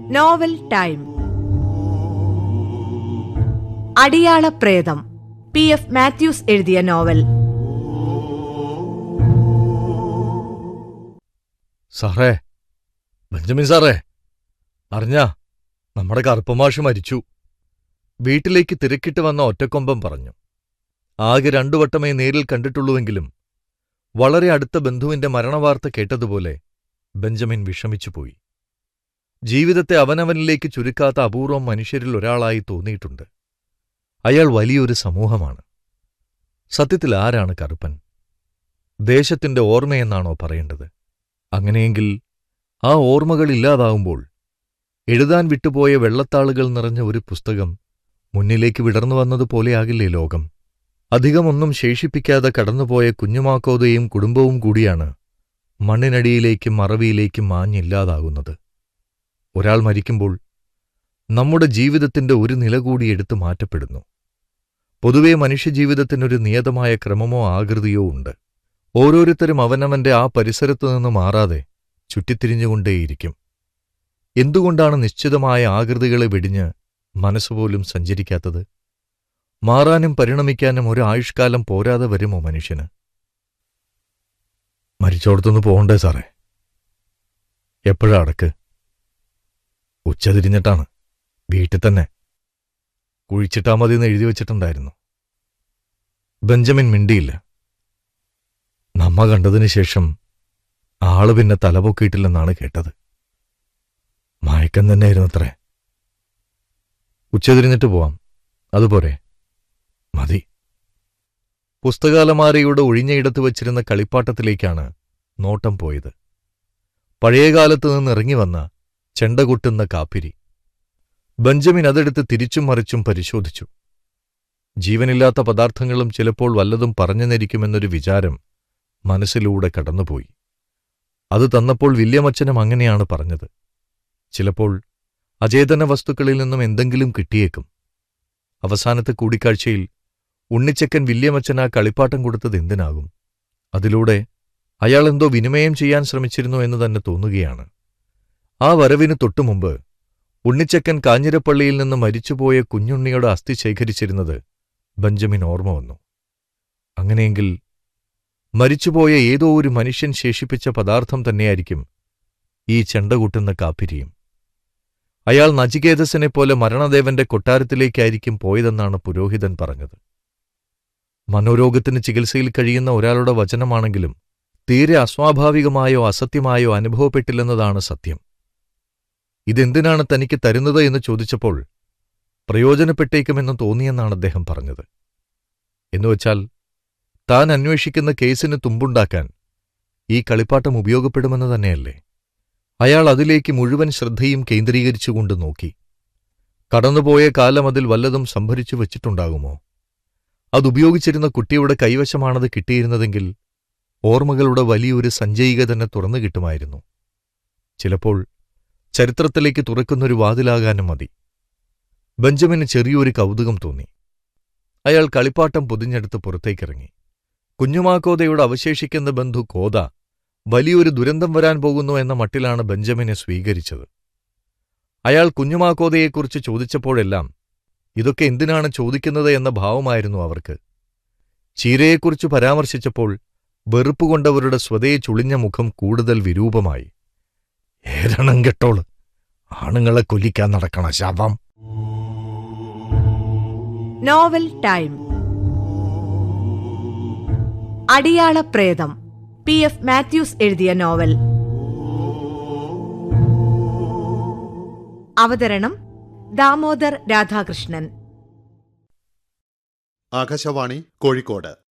novel time അടിയാള പ്രേതം P F Mathews എഴുതിയ novel സാറേ ബെഞ്ചമിൻ സാറേ അറിഞ്ഞാ നമ്മുടെ കറുപ്പമാഷ് മരിച്ചു വീട്ടിലേക്ക് തിരക്കിട്ട് വന്ന ഒറ്റക്കൊമ്പം പറഞ്ഞു ആകെ രണ്ടു വട്ടമേ നേരിൽ കണ്ടിട്ടുള്ളൂവെങ്കിലും വളരെ അടുത്ത ബന്ധുവിന്റെ മരണവാർത്ത കേട്ടതുപോലെ ബെഞ്ചമിൻ വിഷമിച്ചുപോയി ജീവിതത്തെ അവനവനിലേക്ക് ചുരുക്കാത്ത അപൂർവം മനുഷ്യരിൽ ഒരാളായി തോന്നിയിട്ടുണ്ട് അയാൾ വലിയൊരു സമൂഹമാണ് സത്യത്തിൽ ആരാണ് കറുപ്പൻ ദേശത്തിന്റെ ഓർമ്മയെന്നാണോ പറയേണ്ടത് അങ്ങനെയെങ്കിൽ ആ ഓർമ്മകൾ ഇല്ലാതാവുമ്പോൾ എഴുതാൻ വിട്ടുപോയ വെള്ളത്താളുകൾ നിറഞ്ഞ ഒരു പുസ്തകം മുന്നിലേക്ക് വിടർന്നു വന്നതുപോലെയാകില്ലേ ലോകം അധികമൊന്നും ശേഷിപ്പിക്കാതെ കടന്നുപോയ കുഞ്ഞുമാക്കോതയും കുടുംബവും കൂടിയാണ് മണ്ണിനടിയിലേക്കും മറവിയിലേക്കും മാഞ്ഞില്ലാതാകുന്നത് ഒരാൾ മരിക്കുമ്പോൾ നമ്മുടെ ജീവിതത്തിന്റെ ഒരു നില കൂടി എടുത്തു മാറ്റപ്പെടുന്നു പൊതുവെ മനുഷ്യജീവിതത്തിനൊരു നിയതമായ ക്രമമോ ആകൃതിയോ ഉണ്ട് ഓരോരുത്തരും അവനവന്റെ ആ പരിസരത്തു നിന്ന് മാറാതെ ചുറ്റിത്തിരിഞ്ഞുകൊണ്ടേയിരിക്കും എന്തുകൊണ്ടാണ് നിശ്ചിതമായ ആകൃതികളെ വെടിഞ്ഞ് മനസ്സുപോലും സഞ്ചരിക്കാത്തത് മാറാനും പരിണമിക്കാനും ഒരു ആയുഷ്കാലം പോരാതെ വരുമോ മനുഷ്യന് മരിച്ചോടത്തുനിന്ന് പോകണ്ടേ സാറേ എപ്പോഴാ അടക്ക് ഉച്ച തിരിഞ്ഞിട്ടാണ് വീട്ടിൽ തന്നെ കുഴിച്ചിട്ടാ മതിയെന്ന് എഴുതി വച്ചിട്ടുണ്ടായിരുന്നു ബെഞ്ചമിൻ മിണ്ടിയില്ല നമ്മ കണ്ടതിന് ശേഷം ആള് പിന്നെ തലപൊക്കിയിട്ടില്ലെന്നാണ് കേട്ടത് മയക്കം തന്നെയായിരുന്നത്രേ ഉച്ചതിരിഞ്ഞിട്ട് പോവാം അതുപോരെ മതി പുസ്തകാലമാരയുടെ ഒഴിഞ്ഞയിടത്ത് വച്ചിരുന്ന കളിപ്പാട്ടത്തിലേക്കാണ് നോട്ടം പോയത് പഴയകാലത്ത് നിന്ന് ഇറങ്ങി വന്ന ചെണ്ട കൊട്ടുന്ന കാപ്പിരി ബെഞ്ചമിൻ അതെടുത്ത് തിരിച്ചും മറിച്ചും പരിശോധിച്ചു ജീവനില്ലാത്ത പദാർത്ഥങ്ങളും ചിലപ്പോൾ വല്ലതും പറഞ്ഞു നരിക്കുമെന്നൊരു വിചാരം മനസ്സിലൂടെ കടന്നുപോയി അത് തന്നപ്പോൾ വില്യമച്ചനും അങ്ങനെയാണ് പറഞ്ഞത് ചിലപ്പോൾ അചേതന വസ്തുക്കളിൽ നിന്നും എന്തെങ്കിലും കിട്ടിയേക്കും അവസാനത്തെ കൂടിക്കാഴ്ചയിൽ ഉണ്ണിച്ചക്കൻ വില്യമച്ചൻ ആ കളിപ്പാട്ടം കൊടുത്തത് എന്തിനാകും അതിലൂടെ അയാൾ എന്തോ വിനിമയം ചെയ്യാൻ ശ്രമിച്ചിരുന്നു എന്ന് തന്നെ തോന്നുകയാണ് ആ വരവിന് തൊട്ടുമുമ്പ് ഉണ്ണിച്ചക്കൻ കാഞ്ഞിരപ്പള്ളിയിൽ നിന്ന് മരിച്ചുപോയ കുഞ്ഞുണ്ണിയുടെ അസ്ഥി ശേഖരിച്ചിരുന്നത് ബെഞ്ചമിൻ ഓർമ്മ വന്നു അങ്ങനെയെങ്കിൽ മരിച്ചുപോയ ഏതോ ഒരു മനുഷ്യൻ ശേഷിപ്പിച്ച പദാർത്ഥം തന്നെയായിരിക്കും ഈ ചെണ്ട കൂട്ടുന്ന കാപ്പിരിയും അയാൾ നചികേതസിനെപ്പോലെ മരണദേവന്റെ കൊട്ടാരത്തിലേക്കായിരിക്കും പോയതെന്നാണ് പുരോഹിതൻ പറഞ്ഞത് മനോരോഗത്തിന് ചികിത്സയിൽ കഴിയുന്ന ഒരാളുടെ വചനമാണെങ്കിലും തീരെ അസ്വാഭാവികമായോ അസത്യമായോ അനുഭവപ്പെട്ടില്ലെന്നതാണ് സത്യം ഇതെന്തിനാണ് തനിക്ക് തരുന്നത് എന്ന് ചോദിച്ചപ്പോൾ പ്രയോജനപ്പെട്ടേക്കുമെന്ന് തോന്നിയെന്നാണ് അദ്ദേഹം പറഞ്ഞത് എന്നുവച്ചാൽ താൻ അന്വേഷിക്കുന്ന കേസിന് തുമ്പുണ്ടാക്കാൻ ഈ കളിപ്പാട്ടം ഉപയോഗപ്പെടുമെന്ന് തന്നെയല്ലേ അയാൾ അതിലേക്ക് മുഴുവൻ ശ്രദ്ധയും കേന്ദ്രീകരിച്ചുകൊണ്ട് നോക്കി കടന്നുപോയ കാലം അതിൽ വല്ലതും സംഭരിച്ചു വച്ചിട്ടുണ്ടാകുമോ അതുപയോഗിച്ചിരുന്ന കുട്ടിയുടെ കൈവശമാണത് കിട്ടിയിരുന്നതെങ്കിൽ ഓർമ്മകളുടെ വലിയൊരു സഞ്ചയിക തന്നെ തുറന്നു കിട്ടുമായിരുന്നു ചിലപ്പോൾ ചരിത്രത്തിലേക്ക് തുറക്കുന്നൊരു വാതിലാകാനും മതി ബെഞ്ചമിന് ചെറിയൊരു കൗതുകം തോന്നി അയാൾ കളിപ്പാട്ടം പൊതിഞ്ഞെടുത്ത് പുറത്തേക്കിറങ്ങി കുഞ്ഞുമാക്കോതയുടെ അവശേഷിക്കുന്ന ബന്ധു കോത വലിയൊരു ദുരന്തം വരാൻ പോകുന്നു എന്ന മട്ടിലാണ് ബെഞ്ചമിനെ സ്വീകരിച്ചത് അയാൾ കുഞ്ഞുമാക്കോതയെക്കുറിച്ച് ചോദിച്ചപ്പോഴെല്ലാം ഇതൊക്കെ എന്തിനാണ് ചോദിക്കുന്നത് എന്ന ഭാവമായിരുന്നു അവർക്ക് ചീരയെക്കുറിച്ച് പരാമർശിച്ചപ്പോൾ വെറുപ്പുകൊണ്ടവരുടെ സ്വതേ ചുളിഞ്ഞ മുഖം കൂടുതൽ വിരൂപമായി ഏരണം കെട്ടോള് ആണുങ്ങളെ കൊല്ലിക്കാൻ നടക്കണ ശവം നോവൽ ടൈം അടിയാള പ്രേതം പി എഫ് മാത്യൂസ് എഴുതിയ നോവൽ അവതരണം ദാമോദർ രാധാകൃഷ്ണൻ ആകാശവാണി കോഴിക്കോട്